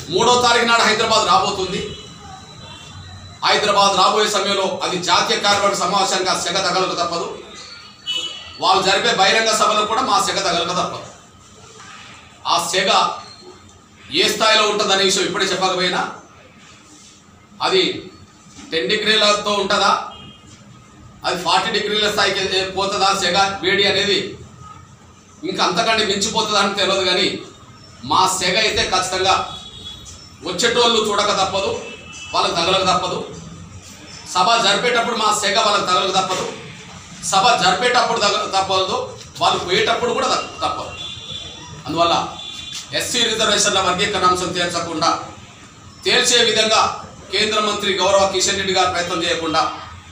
మూడో తారీఖు నాడు హైదరాబాద్ రాబోతుంది హైదరాబాద్ రాబోయే సమయంలో అది జాతీయ కార్యవర్గ సమావేశానికి ఆ సెగ తగలక తప్పదు వాళ్ళు జరిపే బహిరంగ సభలో కూడా మా సెగ తగలక తప్పదు ఆ సెగ ఏ స్థాయిలో ఉంటుందనే విషయం ఇప్పుడే చెప్పకపోయినా అది టెన్ డిగ్రీలతో ఉంటుందా అది ఫార్టీ డిగ్రీల స్థాయికి పోతుందా సెగ వేడి అనేది ఇంకా అంతకంటే మించిపోతుందా అని తెలియదు కానీ మా సెగ అయితే ఖచ్చితంగా వచ్చేటోళ్ళు చూడక తప్పదు వాళ్ళకి తగలక తప్పదు సభ జరిపేటప్పుడు మా సెగ వాళ్ళకి తగలక తప్పదు సభ జరిపేటప్పుడు తగ తప్పదు వాళ్ళు పోయేటప్పుడు కూడా తప్ప- తప్పదు అందువల్ల ఎస్సీ రిజర్వేషన్ల వర్గీకరణ అంశం తేల్చకుండా తేల్చే విధంగా కేంద్ర మంత్రి గౌరవ కిషన్ రెడ్డి గారు ప్రయత్నం చేయకుండా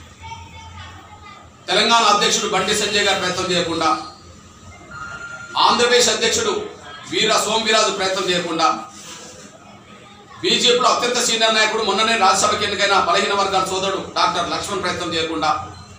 తెలంగాణ అధ్యక్షుడు బండి సంజయ్ గారు ప్రయత్నం చేయకుండా ఆంధ్రప్రదేశ్ అధ్యక్షుడు వీర సోమవీరాజు ప్రయత్నం చేయకుండా బీజేపీలో అత్యంత సీనియర్ నాయకుడు మొన్ననే రాజ్యసభకి ఎన్నికైన బలహీన వర్గాల సోదరుడు డాక్టర్ లక్ష్మణ్ ప్రయత్నం చేయకుండా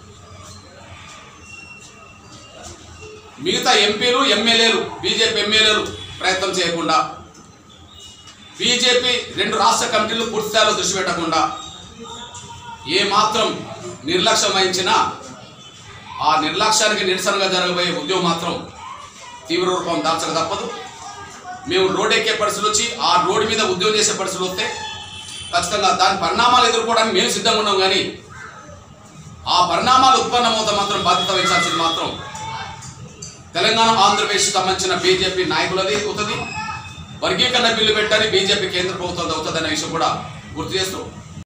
మిగతా ఎంపీలు ఎమ్మెల్యేలు బీజేపీ ఎమ్మెల్యేలు ప్రయత్నం చేయకుండా బీజేపీ రెండు రాష్ట్ర కమిటీలు పూర్తి స్థాయిలో దృష్టి పెట్టకుండా ఏ మాత్రం నిర్లక్ష్యం వహించినా ఆ నిర్లక్ష్యానికి నిరసనగా జరగబోయే ఉద్యమం మాత్రం తీవ్ర రూపం దాల్చక తప్పదు మేము రోడ్ ఎక్కే పరిస్థితులు వచ్చి ఆ రోడ్డు మీద ఉద్యోగం చేసే పరిస్థితులు వస్తే ఖచ్చితంగా దాని పరిణామాలు ఎదుర్కోవడానికి మేము సిద్ధంగా ఉన్నాం కానీ ఆ పరిణామాలు ఉత్పన్నమవుతా మాత్రం బాధ్యత వహించాల్సింది మాత్రం తెలంగాణ ఆంధ్రప్రదేశ్ సంబంధించిన బీజేపీ నాయకులది అవుతుంది వర్గీకరణ బిల్లు పెట్టని బీజేపీ కేంద్ర ప్రభుత్వం అవుతుంది అనే విషయం కూడా గుర్తు చేస్తూ